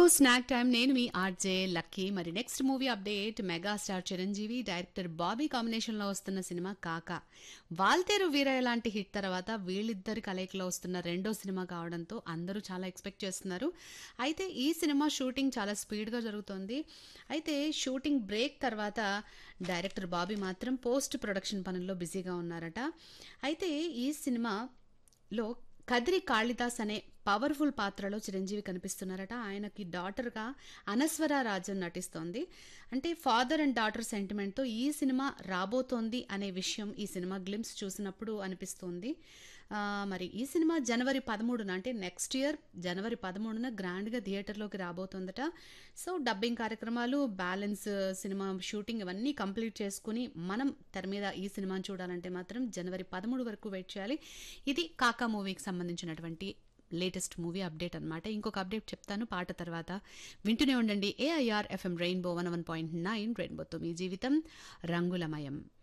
snack time నేను మీ RJ Lucky మరి next movie update megastar Chiranjeevi director Bobby కాంబినేషన్లో వస్తున్న సినిమా కాకా వాల్తేరు వీరయ్య లాంటి హిట్ తర్వాత వీళ్ళిద్దరి కలయికలో వస్తున్న రెండో సినిమా కావడంతో అందరూ చాలా ఎక్స్పెక్ట్ చేస్తున్నారు అయితే ఈ సినిమా షూటింగ్ చాలా స్పీడ్గా జరుగుతోంది అయితే షూటింగ్ బ్రేక్ తర్వాత డైరెక్టర్ బాబీ మాత్రం పోస్ట్ ప్రొడక్షన్ పనుల్లో బిజీగా ఉన్నారట అయితే ఈ సినిమాలో కదిరి కాళిదాస్ అనే పవర్ఫుల్ పాత్రలో చిరంజీవి కనిపిస్తున్నారట ఆయనకి డాటర్గా అనస్వర రాజన్ నటిస్తోంది అంటే ఫాదర్ అండ్ డాటర్ సెంటిమెంట్తో ఈ సినిమా రాబోతోంది అనే విషయం ఈ సినిమా గ్లిమ్స్ చూసినప్పుడు అనిపిస్తుంది ఆ, మరి ఈ సినిమా జనవరి పదమూడున అంటే నెక్స్ట్ ఇయర్ జనవరి పదమూడున గ్రాండ్గా థియేటర్లోకి రాబోతుందట సో డబ్బింగ్ కార్యక్రమాలు బ్యాలెన్స్ సినిమా షూటింగ్ ఇవన్నీ కంప్లీట్ చేసుకుని మనం తెర మీద ఈ సినిమాని చూడాలంటే మాత్రం జనవరి పదమూడు వరకు వెయిట్ చేయాలి ఇది కాకా మూవీకి సంబంధించినటువంటి లేటెస్ట్ మూవీ అప్డేట్ అనమాట ఇంకొక అప్డేట్ చెప్తాను పాట తర్వాత వింటూనే ఉండండి AIR FM rainbow one one point nine రెయిన్బోతో మీ జీవితం రంగులమయం